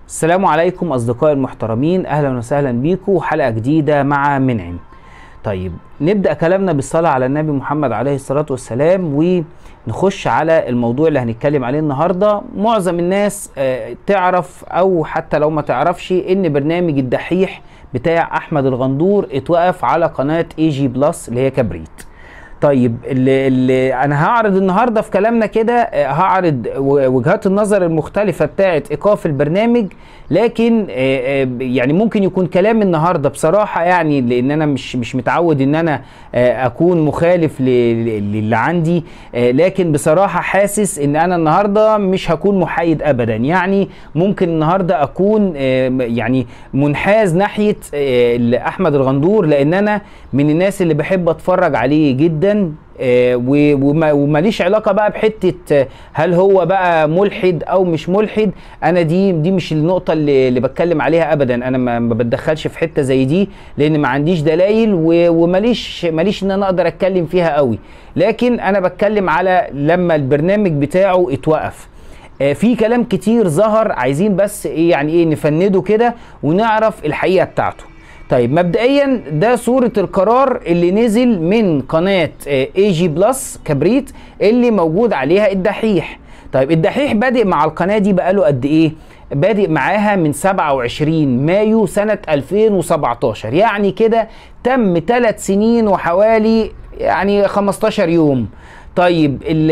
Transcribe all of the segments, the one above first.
السلام عليكم أصدقائي المحترمين أهلا وسهلا بيكم حلقة جديدة مع منعم طيب نبدأ كلامنا بالصلاة على النبي محمد عليه الصلاة والسلام ونخش على الموضوع اللي هنتكلم عليه النهاردة معظم الناس آه، تعرف أو حتى لو ما تعرفش إن برنامج الدحيح بتاع أحمد الغندور اتوقف على قناة اي جي بلس اللي هي كبريت طيب اللي, اللي انا هعرض النهارده في كلامنا كده آه، هعرض و- وجهات النظر المختلفه بتاعه ايقاف البرنامج لكن آه، آه، يعني ممكن يكون كلام النهارده بصراحه يعني لان انا مش مش متعود ان انا آه، اكون مخالف ل- ل- للي عندي آه، لكن بصراحه حاسس ان انا النهارده مش هكون محايد ابدا يعني ممكن النهارده اكون آه، يعني منحاز ناحيه آه، احمد الغندور لان انا من الناس اللي بحب اتفرج عليه جدا آه، و- وما- وماليش علاقه بقى بحته آه، هل هو بقى ملحد او مش ملحد انا دي دي مش النقطه اللي, اللي بتكلم عليها ابدا انا ما ما بتدخلش في حته زي دي لان ما عنديش دلائل و- وماليش ماليش ان انا اقدر اتكلم فيها قوي لكن انا بتكلم على لما البرنامج بتاعه اتوقف آه، في كلام كتير ظهر عايزين بس ايه يعني ايه نفنده كده ونعرف الحقيقه بتاعته طيب مبدئيا ده صورة القرار اللي نزل من قناة اي جي بلس كبريت اللي موجود عليها الدحيح طيب الدحيح بادئ مع القناة دي بقاله قد ايه بادئ معاها من 27 مايو سنة 2017 يعني كده تم 3 سنين وحوالي يعني 15 يوم طيب ال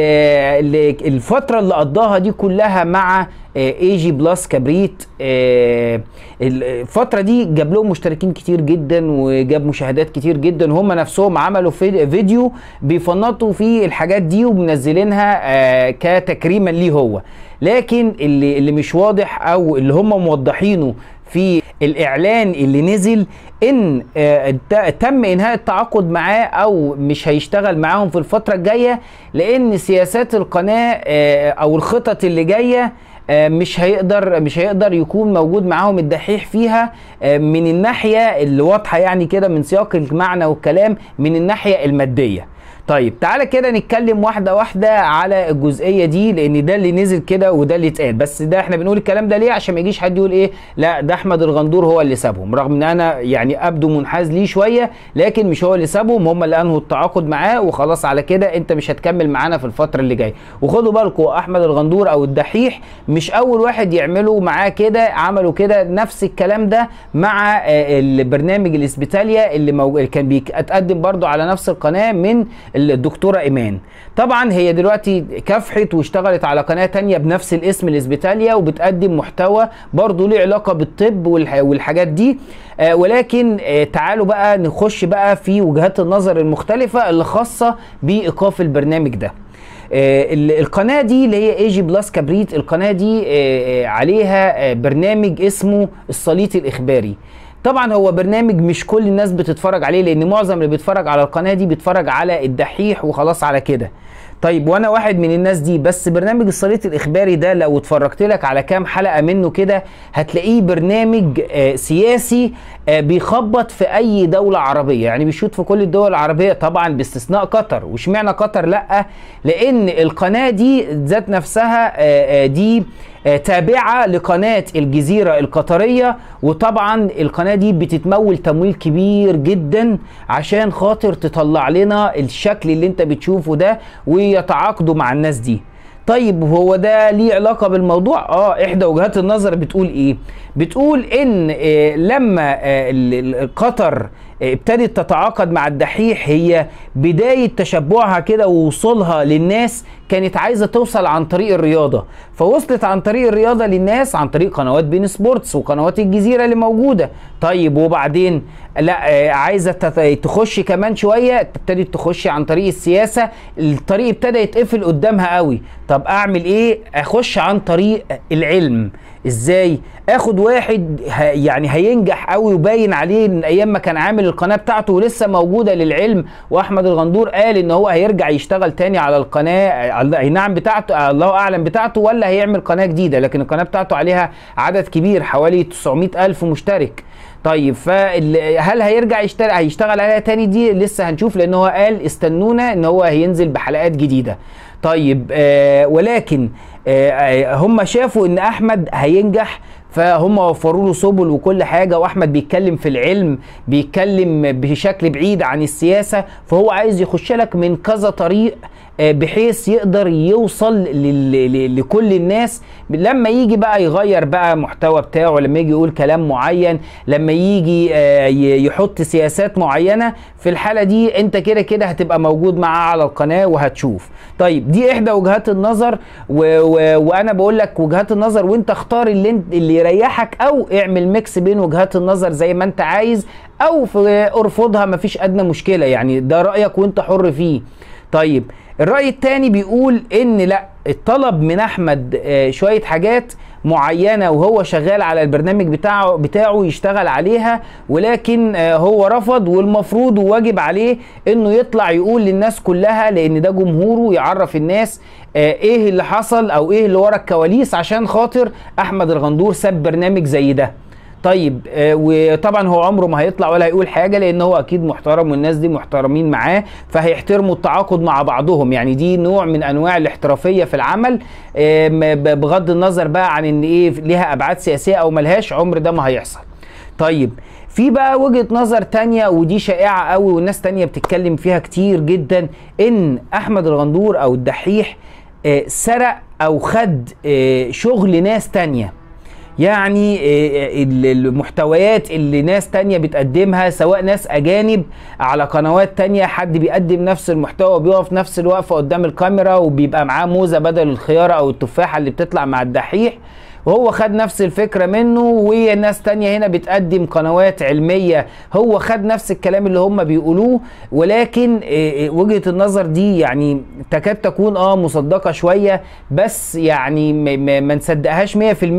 ال الفترة اللي قضاها دي كلها مع اي جي بلس كبريت آه، الفترة دي جاب لهم مشتركين كتير جدا وجاب مشاهدات كتير جدا هم نفسهم عملوا في- فيديو بيفنطوا فيه الحاجات دي ومنزلينها آه، كتكريما ليه هو لكن اللي اللي مش واضح او اللي هم موضحينه في الاعلان اللي نزل ان آه، ت- تم انهاء التعاقد معاه او مش هيشتغل معاهم في الفتره الجايه لان سياسات القناه آه، او الخطط اللي جايه آه، مش هيقدر مش هيقدر يكون موجود معاهم الدحيح فيها آه، من الناحيه اللي واضحه يعني كده من سياق المعنى والكلام من الناحيه الماديه طيب تعالى كده نتكلم واحدة واحدة على الجزئية دي لأن ده اللي نزل كده وده اللي اتقال بس ده احنا بنقول الكلام ده ليه عشان ما يجيش حد يقول ايه لا ده أحمد الغندور هو اللي سابهم رغم إن أنا يعني أبدو منحاز ليه شوية لكن مش هو اللي سابهم هم اللي أنهوا التعاقد معاه وخلاص على كده أنت مش هتكمل معانا في الفترة اللي جاية وخدوا بالكم أحمد الغندور أو الدحيح مش أول واحد يعملوا معاه كده عملوا كده نفس الكلام ده مع آه، البرنامج الاسبيتاليا اللي, مو... اللي كان بيتقدم برضو على نفس القناة من الدكتورة إيمان طبعا هي دلوقتي كافحت واشتغلت على قناة تانية بنفس الاسم الاسبيتاليا وبتقدم محتوى برضو ليه علاقة بالطب والح... والحاجات دي آه ولكن آه تعالوا بقى نخش بقى في وجهات النظر المختلفة اللي خاصة بإيقاف البرنامج ده آه، ال- القناه دي اللي هي اي جي بلس كبريت القناه دي آه، آه، عليها آه، برنامج اسمه الصليط الاخباري طبعا هو برنامج مش كل الناس بتتفرج عليه لان معظم اللي بيتفرج على القناه دي بيتفرج على الدحيح وخلاص على كده طيب وانا واحد من الناس دي بس برنامج الصليط الاخباري ده لو اتفرجت لك على كام حلقه منه كده هتلاقيه برنامج آه، سياسي آه، بيخبط في اي دوله عربيه يعني بيشوط في كل الدول العربيه طبعا باستثناء قطر واشمعنى قطر لا لان القناه دي ذات نفسها آه، آه، دي آه، تابعة لقناة الجزيرة القطرية وطبعا القناة دي بتتمول تمويل كبير جدا عشان خاطر تطلع لنا الشكل اللي انت بتشوفه ده ويتعاقدوا مع الناس دي طيب هو ده ليه علاقة بالموضوع؟ اه احدى وجهات النظر بتقول ايه؟ بتقول ان آه لما آه ال- ال- قطر آه، ابتدت تتعاقد مع الدحيح هي بداية تشبعها كده ووصولها للناس كانت عايزة توصل عن طريق الرياضة فوصلت عن طريق الرياضة للناس عن طريق قنوات بين سبورتس وقنوات الجزيرة اللي موجودة طيب وبعدين لا آه، عايزة تت- تخش كمان شوية ابتدت تخش عن طريق السياسة الطريق ابتدى يتقفل قدامها قوي طب اعمل ايه اخش عن طريق العلم ازاي اخد واحد ه- يعني هينجح قوي وباين عليه من ايام ما كان عامل القناه بتاعته ولسه موجوده للعلم واحمد الغندور قال ان هو هيرجع يشتغل تاني على القناه على- اي نعم بتاعته الله اعلم بتاعته ولا هيعمل قناه جديده لكن القناه بتاعته عليها عدد كبير حوالي 900 الف مشترك طيب فهل هيرجع يشتغل هيشتغل عليها تاني دي لسه هنشوف لان هو قال استنونا ان هو هينزل بحلقات جديده طيب آه ولكن آه آه، هم شافوا ان احمد هينجح فهم وفروا له سبل وكل حاجه واحمد بيتكلم في العلم بيتكلم بشكل بعيد عن السياسه فهو عايز يخش لك من كذا طريق آه، بحيث يقدر يوصل لل- ل- لكل الناس لما يجي بقى يغير بقى محتوى بتاعه لما يجي يقول كلام معين لما يجي آه، ي- يحط سياسات معينة في الحالة دي انت كده كده هتبقى موجود معاه على القناة وهتشوف طيب دي احدى وجهات النظر و و وانا بقول لك وجهات النظر وانت اختار اللي, انت اللي يريحك او اعمل ميكس بين وجهات النظر زي ما انت عايز او في ارفضها مفيش ادنى مشكلة يعني ده رأيك وانت حر فيه طيب الرأي التاني بيقول ان لا الطلب من احمد آه، شوية حاجات معينة وهو شغال على البرنامج بتاعه بتاعه يشتغل عليها ولكن آه، هو رفض والمفروض وواجب عليه انه يطلع يقول للناس كلها لان ده جمهوره يعرف الناس آه، ايه اللي حصل او ايه اللي ورا الكواليس عشان خاطر احمد الغندور ساب برنامج زي ده طيب آه، وطبعا هو عمره ما هيطلع ولا هيقول حاجه لان هو اكيد محترم والناس دي محترمين معاه فهيحترموا التعاقد مع بعضهم يعني دي نوع من انواع الاحترافيه في العمل آه، م- ب- بغض النظر بقى عن ان ايه ليها ابعاد سياسيه او ملهاش عمر ده ما هيحصل طيب في بقى وجهة نظر تانية ودي شائعة قوي والناس تانية بتتكلم فيها كتير جدا ان احمد الغندور او الدحيح آه، سرق او خد آه، شغل ناس تانية يعني آه، ال- المحتويات اللي ناس تانية بتقدمها سواء ناس أجانب على قنوات تانية حد بيقدم نفس المحتوى وبيقف نفس الوقفة قدام الكاميرا وبيبقى معاه موزة بدل الخيارة أو التفاحة اللي بتطلع مع الدحيح وهو خد نفس الفكرة منه وناس تانية هنا بتقدم قنوات علمية هو خد نفس الكلام اللي هم بيقولوه ولكن آه، آه، وجهة النظر دي يعني تكاد تكون اه مصدقة شوية بس يعني م- م- ما نصدقهاش 100%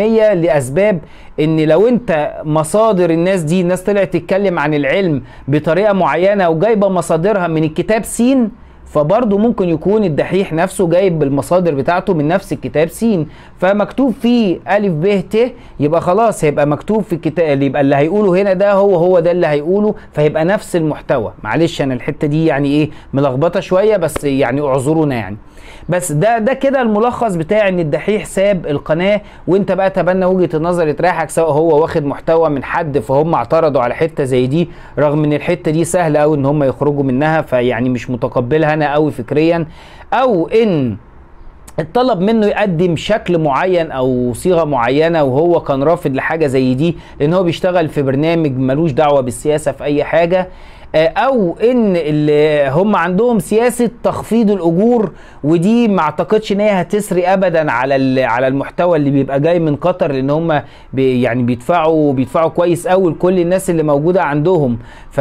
لأسباب ان لو انت مصادر الناس دي الناس طلعت تتكلم عن العلم بطريقة معينة وجايبة مصادرها من الكتاب سين فبرضه ممكن يكون الدحيح نفسه جايب المصادر بتاعته من نفس الكتاب سين فمكتوب فيه ألف ب ت يبقى خلاص هيبقى مكتوب في الكتاب يبقى اللي هيقوله هنا ده هو هو ده اللي هيقوله فيبقى نفس المحتوى معلش انا الحتة دي يعني ايه ملخبطة شوية بس يعني اعذرونا يعني بس ده ده كده الملخص بتاع ان الدحيح ساب القناه وانت بقى تبنى وجهه النظر اللي تريحك سواء هو واخد محتوى من حد فهم اعترضوا على حته زي دي رغم ان الحته دي سهله قوي ان هم يخرجوا منها فيعني مش متقبلها انا قوي فكريا او ان اتطلب منه يقدم شكل معين او صيغه معينه وهو كان رافض لحاجه زي دي لان هو بيشتغل في برنامج ملوش دعوه بالسياسه في اي حاجه آه، او ان اللي هم عندهم سياسه تخفيض الاجور ودي ما اعتقدش ان هي هتسري ابدا على ال- على المحتوى اللي بيبقى جاي من قطر لان هم بي يعني بيدفعوا بيدفعوا كويس قوي لكل الناس اللي موجوده عندهم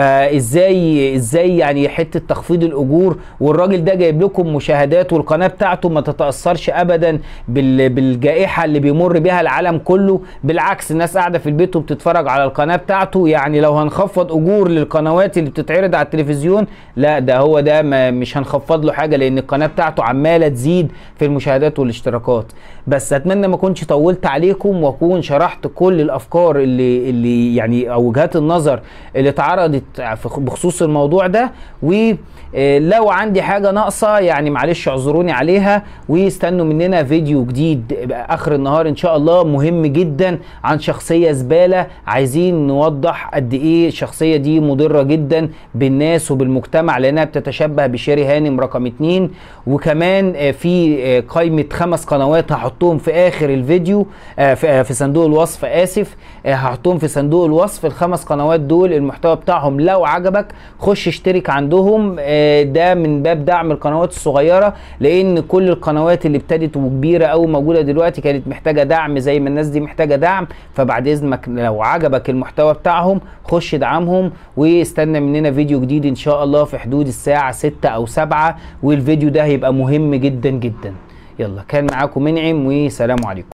فازاي ازاي يعني حته تخفيض الاجور والراجل ده جايب لكم مشاهدات والقناه بتاعته ما تتاثرش ابدا بال بالجائحه اللي بيمر بيها العالم كله بالعكس الناس قاعده في البيت وبتتفرج على القناه بتاعته يعني لو هنخفض اجور للقنوات اللي بتتعرض على التلفزيون لا ده هو ده ما مش هنخفض له حاجه لان القناه بتاعته عماله تزيد في المشاهدات والاشتراكات بس اتمنى ما اكونش طولت عليكم واكون شرحت كل الافكار اللي اللي يعني او وجهات النظر اللي اتعرضت في- بخصوص الموضوع ده ولو عندي حاجه ناقصه يعني معلش اعذروني عليها واستنوا مننا فيديو جديد اخر النهار ان شاء الله مهم جدا عن شخصيه زباله عايزين نوضح قد ايه الشخصيه دي مضره جدا بالناس وبالمجتمع لانها بتتشبه بشيري هانم رقم اتنين وكمان آه، في آه، قائمه خمس قنوات هحطهم في اخر الفيديو آه، في آه، في صندوق الوصف اسف آه، هحطهم في صندوق الوصف الخمس قنوات دول المحتوى بتاعهم لو عجبك خش اشترك عندهم آه، ده من باب دعم القنوات الصغيره لان كل القنوات اللي ابتدت وكبيره او موجوده دلوقتي كانت محتاجه دعم زي ما الناس دي محتاجه دعم فبعد اذنك لو عجبك المحتوى بتاعهم خش ادعمهم واستنى مننا فيديو جديد ان شاء الله في حدود الساعه 6 او 7 والفيديو ده هيبقى مهم جدا جدا يلا كان معاكم منعم وسلام عليكم